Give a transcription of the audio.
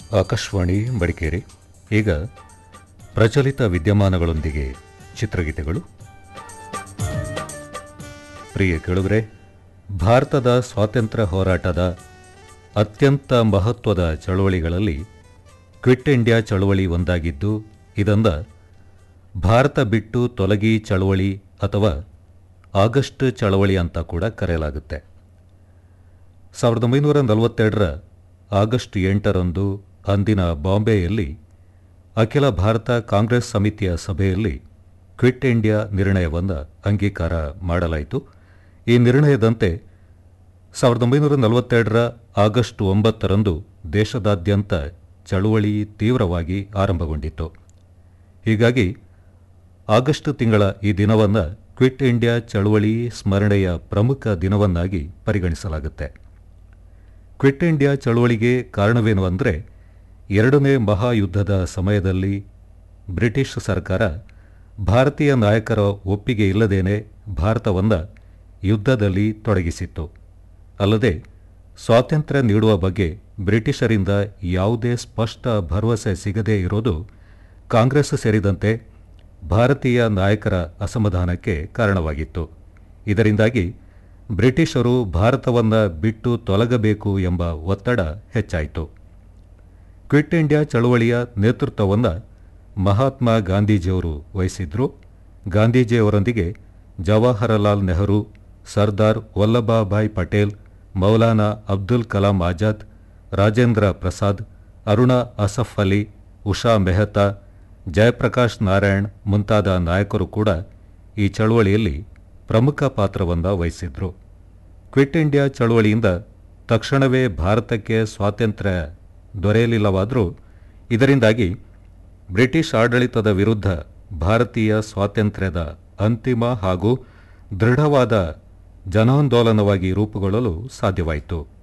ಆಕಾಶವಾಣಿ ಮಡಿಕೇರಿ ಈಗ ಪ್ರಚಲಿತ ವಿದ್ಯಮಾನಗಳೊಂದಿಗೆ ಚಿತ್ರಗೀತೆಗಳು ಪ್ರಿಯ ಕೇಳುಗರೆ ಭಾರತದ ಸ್ವಾತಂತ್ರ್ಯ ಹೋರಾಟದ ಅತ್ಯಂತ ಮಹತ್ವದ ಚಳವಳಿಗಳಲ್ಲಿ ಕ್ವಿಟ್ ಇಂಡಿಯಾ ಚಳವಳಿ ಒಂದಾಗಿದ್ದು ಇದೊಂದ ಭಾರತ ಬಿಟ್ಟು ತೊಲಗಿ ಚಳವಳಿ ಅಥವಾ ಆಗಸ್ಟ್ ಚಳವಳಿ ಅಂತ ಕೂಡ ಕರೆಯಲಾಗುತ್ತೆ ಸಾವಿರದ ಒಂಬೈನೂರ ನಲವತ್ತೆರಡರ ಆಗಸ್ಟ್ ಎಂಟರಂದು ಅಂದಿನ ಬಾಂಬೆಯಲ್ಲಿ ಅಖಿಲ ಭಾರತ ಕಾಂಗ್ರೆಸ್ ಸಮಿತಿಯ ಸಭೆಯಲ್ಲಿ ಕ್ವಿಟ್ ಇಂಡಿಯಾ ನಿರ್ಣಯವನ್ನು ಅಂಗೀಕಾರ ಮಾಡಲಾಯಿತು ಈ ನಿರ್ಣಯದಂತೆ ಸಾವಿರದ ಒಂಬೈನೂರ ನಲವತ್ತೆರಡರ ಆಗಸ್ಟ್ ಒಂಬತ್ತರಂದು ದೇಶದಾದ್ಯಂತ ಚಳುವಳಿ ತೀವ್ರವಾಗಿ ಆರಂಭಗೊಂಡಿತ್ತು ಹೀಗಾಗಿ ಆಗಸ್ಟ್ ತಿಂಗಳ ಈ ದಿನವನ್ನು ಕ್ವಿಟ್ ಇಂಡಿಯಾ ಚಳುವಳಿ ಸ್ಮರಣೆಯ ಪ್ರಮುಖ ದಿನವನ್ನಾಗಿ ಪರಿಗಣಿಸಲಾಗುತ್ತೆ ಕ್ವಿಟ್ ಇಂಡಿಯಾ ಚಳುವಳಿಗೆ ಕಾರಣವೇನು ಅಂದರೆ ಎರಡನೇ ಮಹಾಯುದ್ಧದ ಸಮಯದಲ್ಲಿ ಬ್ರಿಟಿಷ್ ಸರ್ಕಾರ ಭಾರತೀಯ ನಾಯಕರ ಒಪ್ಪಿಗೆ ಇಲ್ಲದೇನೆ ಭಾರತವನ್ನು ಯುದ್ಧದಲ್ಲಿ ತೊಡಗಿಸಿತ್ತು ಅಲ್ಲದೆ ಸ್ವಾತಂತ್ರ್ಯ ನೀಡುವ ಬಗ್ಗೆ ಬ್ರಿಟಿಷರಿಂದ ಯಾವುದೇ ಸ್ಪಷ್ಟ ಭರವಸೆ ಸಿಗದೇ ಇರೋದು ಕಾಂಗ್ರೆಸ್ ಸೇರಿದಂತೆ ಭಾರತೀಯ ನಾಯಕರ ಅಸಮಾಧಾನಕ್ಕೆ ಕಾರಣವಾಗಿತ್ತು ಇದರಿಂದಾಗಿ ಬ್ರಿಟಿಷರು ಭಾರತವನ್ನು ಬಿಟ್ಟು ತೊಲಗಬೇಕು ಎಂಬ ಒತ್ತಡ ಹೆಚ್ಚಾಯಿತು ಕ್ವಿಟ್ ಇಂಡಿಯಾ ಚಳವಳಿಯ ನೇತೃತ್ವವನ್ನು ಮಹಾತ್ಮ ಗಾಂಧೀಜಿಯವರು ವಹಿಸಿದ್ರು ಗಾಂಧೀಜಿಯವರೊಂದಿಗೆ ಜವಾಹರಲಾಲ್ ನೆಹರು ಸರ್ದಾರ್ ವಲ್ಲಭಭಾಯ್ ಪಟೇಲ್ ಮೌಲಾನಾ ಅಬ್ದುಲ್ ಕಲಾಂ ಆಜಾದ್ ರಾಜೇಂದ್ರ ಪ್ರಸಾದ್ ಅರುಣಾ ಅಸಫ್ ಅಲಿ ಉಷಾ ಮೆಹ್ತಾ ಜಯಪ್ರಕಾಶ್ ನಾರಾಯಣ್ ಮುಂತಾದ ನಾಯಕರು ಕೂಡ ಈ ಚಳವಳಿಯಲ್ಲಿ ಪ್ರಮುಖ ಪಾತ್ರವನ್ನು ವಹಿಸಿದ್ರು ಕ್ವಿಟ್ ಇಂಡಿಯಾ ಚಳವಳಿಯಿಂದ ತಕ್ಷಣವೇ ಭಾರತಕ್ಕೆ ಸ್ವಾತಂತ್ರ್ಯ ದೊರೆಯಲಿಲ್ಲವಾದರೂ ಇದರಿಂದಾಗಿ ಬ್ರಿಟಿಷ್ ಆಡಳಿತದ ವಿರುದ್ಧ ಭಾರತೀಯ ಸ್ವಾತಂತ್ರ್ಯದ ಅಂತಿಮ ಹಾಗೂ ದೃಢವಾದ ಜನಾಂದೋಲನವಾಗಿ ರೂಪುಗೊಳ್ಳಲು ಸಾಧ್ಯವಾಯಿತು